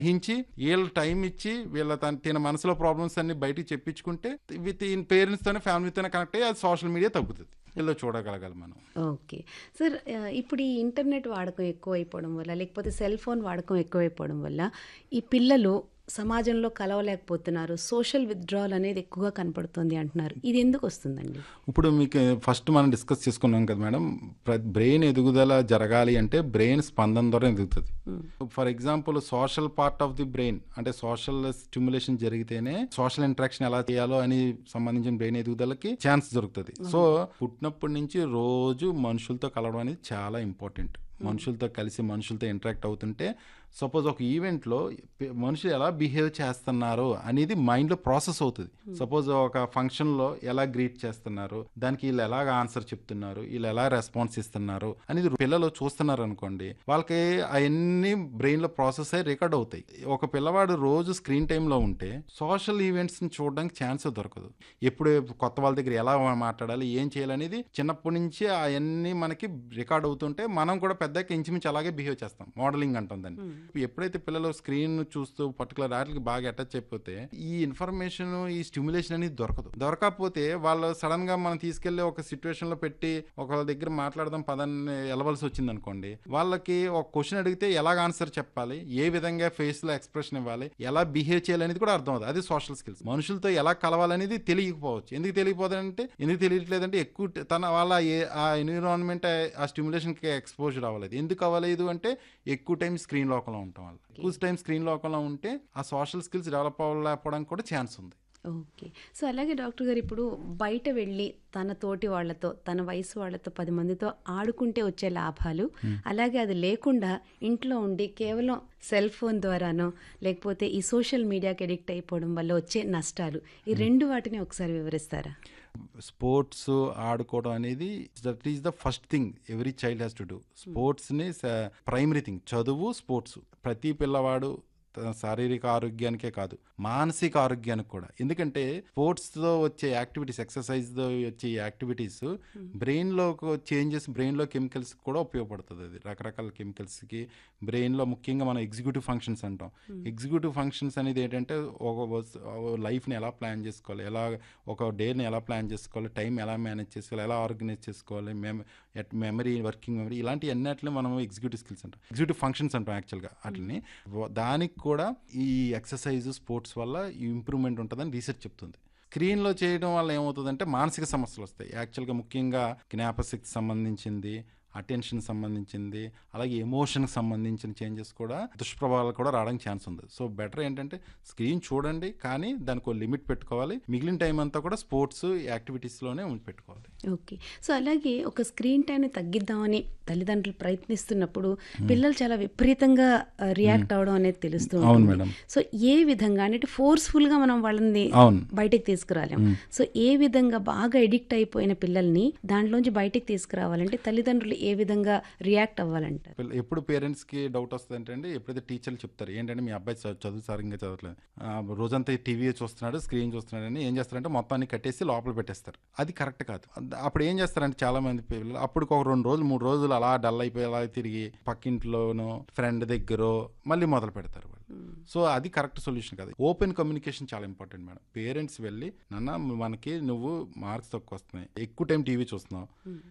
హించి వీళ్ళ టైం ఇచ్చి వీళ్ళ తన తిన మనసులో ప్రాబ్లమ్స్ అన్ని బయటికి చెప్పించుకుంటే విత్ ఇన్ పేరెంట్స్తోనే ఫ్యామిలీతోనే కనెక్ట్ అయ్యి అది సోషల్ మీడియా తగ్గుతుంది వీళ్ళు చూడగలగాలి మనం ఓకే సార్ ఆ, ఇప్పుడు ఈ ఇంటర్నెట్ వాడకం ఎక్కువైపోవడం వల్ల లేకపోతే సెల్ ఫోన్ వాడకం ఎక్కువైపోవడం వల్ల ఈ పిల్లలు సమాజంలో కలవలేకపోతున్నారు సోషల్ విత్డ్రాల్ అనేది ఎక్కువగా కనపడుతుంది అంటున్నారు ఇది ఎందుకు వస్తుందండి ఇప్పుడు మీకు ఫస్ట్ మనం డిస్కస్ చేసుకున్నాం కదా మేడం బ్రెయిన్ ఎదుగుదల జరగాలి అంటే బ్రెయిన్ స్పందన ద్వారా ఎదుగుతుంది for example social part of the brain అంటే సోషల్ స్టిమ్యులేషన్ జరిగితేనే సోషల్ ఇంటరాక్షన్ ఎలా చేయాలో అని సంబంధించిన బ్రెయిన్ ఎదుగుదలకి ఛాన్స్ దొరుకుతుంది సో పుట్టినప్పటి నుంచి రోజు మనుషులతో కలవడం అనేది చాలా ఇంపార్టెంట్ మనుషులతో కలిసి మనుషులతో ఇంటరాక్ట్ అవుతుంటే సపోజ్ ఒక ఈవెంట్లో పే- మనుషులు ఎలా బిహేవ్ చేస్తున్నారు అనేది మైండ్లో ప్రాసెస్ అవుతుంది సపోజ్ ఒక ఫంక్షన్లో ఎలా గ్రీట్ చేస్తున్నారు దానికి వీళ్ళు ఎలాగ ఆన్సర్ చెప్తున్నారు వీళ్ళు ఎలా రెస్పాన్స్ ఇస్తున్నారు అనేది పిల్లలు చూస్తున్నారు అనుకోండి వాళ్ళకి అవన్నీ బ్రెయిన్లో ప్రాసెస్ అయ్యి రికార్డ్ అవుతాయి ఒక పిల్లవాడు రోజు స్క్రీన్ టైంలో ఉంటే సోషల్ ఈవెంట్స్ని చూడడానికి ఛాన్స్ దొరకదు ఎప్పుడు కొత్త వాళ్ళ దగ్గర ఎలా మాట్లాడాలి ఏం చేయాలనేది చిన్నప్పటి నుంచి అవన్నీ మనకి రికార్డ్ అవుతుంటే మనం కూడా పెద్దగా ఇంచుమించు అలాగే బిహేవ్ చేస్తాం మోడలింగ్ అంటాం దాన్ని ఎప్పుడైతే పిల్లలు స్క్రీన్ చూస్తూ పర్టికులర్ వాటికి బాగా అటాచ్ అయిపోతే ఈ ఇన్ఫర్మేషన్ ఈ స్టిమ్యులేషన్ అనేది దొరకదు దొరకకపోతే వాళ్ళు సడన్ గా మనం తీసుకెళ్లి ఒక సిచ్యువేషన్ లో పెట్టి ఒక దగ్గర మాట్లాడదాం పదాన్ని వెళ్ళవలసి వచ్చింది అనుకోండి వాళ్ళకి ఒక క్వశ్చన్ అడిగితే ఎలాగ ఆన్సర్ చెప్పాలి ఏ విధంగా ఫేస్ లో ఎక్స్ప్రెషన్ ఇవ్వాలి ఎలా బిహేవ్ చేయాలి అనేది కూడా అర్థం అవుతుంది అది సోషల్ స్కిల్స్ మనుషులతో ఎలా కలవాలనేది తెలియకపోవచ్చు ఎందుకు తెలియకపోదంటే ఎందుకు తెలియట్లేదంటే ఎక్కువ ట- తన వాళ్ళ ఏ- ఆ ఎన్విరాన్మెంట్ ఆ స్టిమ్యులేషన్ కి ఎక్స్పోజర్ అవ్వలేదు ఎందుకు అవ్వలేదు అంటే ఎక్కువ టైం స్క్రీన్ లోకంలో ఉండటం వల్ల ఎక్కువ టైం స్క్రీన్ లోకంలో ఉంటే ఆ సోషల్ స్కిల్స్ డెవలప్ అవ్వలేకపోవడానికి కూడా ఛాన్స్ ఉంది ఓకే సో అలాగే డాక్టర్ గారు ఇప్పుడు బయట వెళ్ళి తన తోటి వాళ్ళతో తన వయసు వాళ్ళతో పది మందితో ఆడుకుంటే వచ్చే లాభాలు అలాగే అది లేకుండా ఇంట్లో ఉండి కేవలం సెల్ ఫోన్ ద్వారానో లేకపోతే ఈ సోషల్ మీడియాకి ఎడిక్ట్ అయిపోవడం వల్ల వచ్చే నష్టాలు ఈ రెండు వాటిని ఒకసారి వివరిస్తారా స్పోర్ట్స్ ఆడుకోవడం అనేది that is the first thing every child has to do స్పోర్ట్స్ని ప్రైమరీ థింగ్ చదువు స్పోర్ట్స్ ప్రతి పిల్లవాడు తన శారీరక ఆరోగ్యానికే కాదు మానసిక ఆరోగ్యానికి కూడా ఎందుకంటే స్పోర్ట్స్తో వచ్చే యాక్టివిటీస్ ఎక్సర్సైజ్తో వచ్చే యాక్టివిటీస్ బ్రెయిన్లో చేంజెస్ బ్రెయిన్లో కెమికల్స్ కూడా ఉపయోగపడుతుంది అది రకరకాల కెమికల్స్కి బ్రెయిన్లో ముఖ్యంగా మనం ఎగ్జిక్యూటివ్ ఫంక్షన్స్ అంటాం ఎగ్జిక్యూటివ్ ఫంక్షన్స్ అనేది ఏంటంటే ఒక లైఫ్ని ఎలా ప్లాన్ చేసుకోవాలి ఎలా ఒక డేని ఎలా ప్లాన్ చేసుకోవాలి టైం ఎలా మేనేజ్ చేసుకోవాలి ఎలా ఆర్గనైజ్ చేసుకోవాలి మెమ మెమరీ వర్కింగ్ మెమరీ ఇలాంటి అన్నిటిని మనం ఎగ్జిక్యూటివ్ స్కిల్స్ అంటాం ఎగ్జిక్యూటివ్ ఫంక్షన్స్ అంటాం యాక్చువల్గా వాటిని దానికి కూడా ఈ ఎక్సర్సైజ్ స్పోర్ట్స్ వల్ల ఇంప్రూవ్మెంట్ ఉంటుందని రీసెర్చ్ చెప్తుంది స్క్రీన్లో చేయడం వల్ల ఏమవుతుందంటే మానసిక సమస్యలు వస్తాయి యాక్చువల్గా ముఖ్యంగా జ్ఞాపశక్తి సంబంధించింది అటెన్షన్ సంబంధించింది అలాగే ఎమోషన్కి సంబంధించిన చేంజెస్ కూడా దుష్ప్రభావాలు కూడా రావడానికి ఛాన్స్ ఉంది సో బెటర్ ఏంటంటే స్క్రీన్ చూడండి కానీ దానికి ఒక లిమిట్ పెట్టుకోవాలి మిగిలిన టైం అంతా కూడా స్పోర్ట్స్ యాక్టివిటీస్లోనే పెట్టుకోవాలి ఓకే సో అలాగే ఒక స్క్రీన్ టైంని తగ్గిద్దామని తల్లిదండ్రులు ప్రయత్నిస్తున్నప్పుడు పిల్లలు చాలా విపరీతంగా రియాక్ట్ అవడం అనేది తెలుస్తూ అవును ఉంటుంది మేడం. సో ఏ విధంగా అంటే ఫోర్స్ఫుల్ గా మనం వాళ్ళని అవును బయటికి తీసుకురాలేం సో ఏ విధంగా బాగా ఎడిక్ట్ అయిపోయిన పిల్లల్ని దాంట్లోంచి బయటికి తీసుకురావాలంటే తల్లిదండ్రులు ఏ విధంగా రియాక్ట్ అవ్వాలంటారు పిల్ల- ఎప్పుడు పేరెంట్స్ కి డౌట్ వస్తుంది అంటే ఎప్పుడైతే టీచర్లు చెప్తారు ఏంటంటే మీ అబ్బాయి చ- చదువు సరిగ్గా చదవట్లేదు ఆ, రోజంతా టీవీ చూస్తున్నాడు స్క్రీన్ చూస్తున్నాడు అని ఏం చేస్తారంటే మొత్తాన్ని కట్టేసి లోపల పెట్టేస్తారు అది కరెక్ట్ కాదు అద్- అప్పుడు ఏం చేస్తారంటే చాలా మంది పిల్లలు అప్పుడు ఒక రెండు రోజులు మూడు రోజులు అలా డల్ అయిపోయి అలా తిరిగి పక్కింట్లోనో ఫ్రెండ్ దగ్గర మళ్ళీ మొదలు పెడతారు వాళ్ళు సో అది కరెక్ట్ సొల్యూషన్ కాదు ఓపెన్ కమ్యూనికేషన్ చాలా ఇంపార్టెంట్ మేడం పేరెంట్స్ వెళ్ళి నాన్న మనకి నువ్వు మార్క్స్ తక్కువ వస్తున్నాయి ఎక్కువ టైం టీవీ చూస్తున్నావు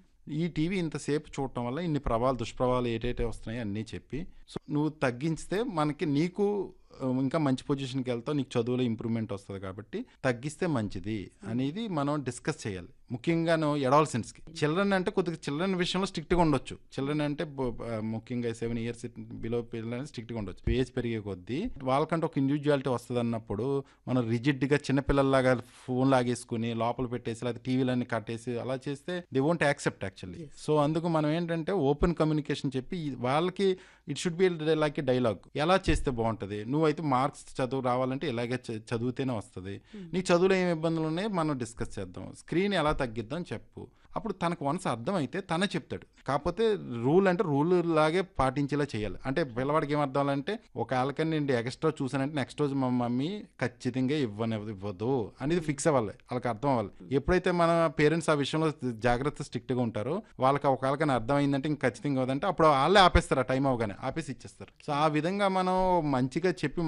ఈ టీవీ ఇంతసేపు చూడటం వల్ల ఇన్ని ప్రభావాలు దుష్ప్రభావాలు ఏటైతే వస్తున్నాయి అన్నీ చెప్పి సో నువ్వు తగ్గిస్తే మనకి నీకు ఆ, ఇంకా మంచి పొజిషన్కి వెళ్తావు నీకు చదువులో ఇంప్రూవ్మెంట్ వస్తుంది కాబట్టి తగ్గిస్తే మంచిది అనేది మనం డిస్కస్ చేయాలి ముఖ్యంగాను ఎడాల్సెన్స్కి చిల్డ్రన్ అంటే కొద్దిగా చిల్డ్రన్ విషయంలో స్ట్రిక్ట్గా ఉండొచ్చు చిల్డ్రన్ అంటే బ- బ- ముఖ్యంగా సెవెన్ ఇయర్స్ బిలో పిల్లలు స్ట్రిక్ట్గా ఉండొచ్చు ఏజ్ పెరిగే కొద్దీ వాళ్ళకంటే ఒక ఇండివిజువాలిటీ వస్తుంది అన్నప్పుడు మనం రిజిడ్గా చిన్నపిల్లల్లాగా ఫోన్ లాగేసుకుని లోపల పెట్టేసి లేదా టీవీలన్నీ కట్టేసి అలా చేస్తే they won't accept actually so అందుకు మనం ఏంటంటే ఓపెన్ కమ్యూనికేషన్ చెప్పి ఈ- వాళ్ళకి it should be like a dialogue ఎలా చేస్తే బాగుంటుంది నువ్వైతే మార్క్స్ చదువు రావాలంటే ఇలాగే చ- చదివితేనే వస్తుంది నీకు చదువులో ఏం ఇబ్బందులు ఉన్నాయో మనం డిస్కస్ చేద్దాం స్క్రీన్ ఎలా తగ్గిద్దాం చెప్పు అప్పుడు తనకు వన్స్ అర్థమైతే తనే చెప్తాడు కాకపోతే రూల్ అంటే రూల్ లాగే పాటించేలా చేయాలి అంటే పిల్లవాడికి ఏం అర్థం అంటే ఒక ఆలకని నేను ఎక్స్ట్రా చూసానంటే నెక్స్ట్ రోజు మా మమ్మీ ఖచ్చితంగా ఇవ్వని ఇవ్వదు అనేది ఫిక్స్ అవ్వాలి వాళ్ళకి అర్థం అవ్వాలి ఎప్పుడైతే మన పేరెంట్స్ ఆ విషయంలో జాగ్రత్త స్ట్రిక్ట్గా ఉంటారో వాళ్ళకి ఒక ఆలకని అర్థం అయిందంటే ఇంక ఖచ్చితంగా ఇవ్వదంటే అప్పుడు వాళ్ళే ఆపేస్తారు ఆ టైం అవగానే ఆపేసి ఇచ్చేస్తారు సో ఆ విధంగా మనం మంచిగా చెప్పి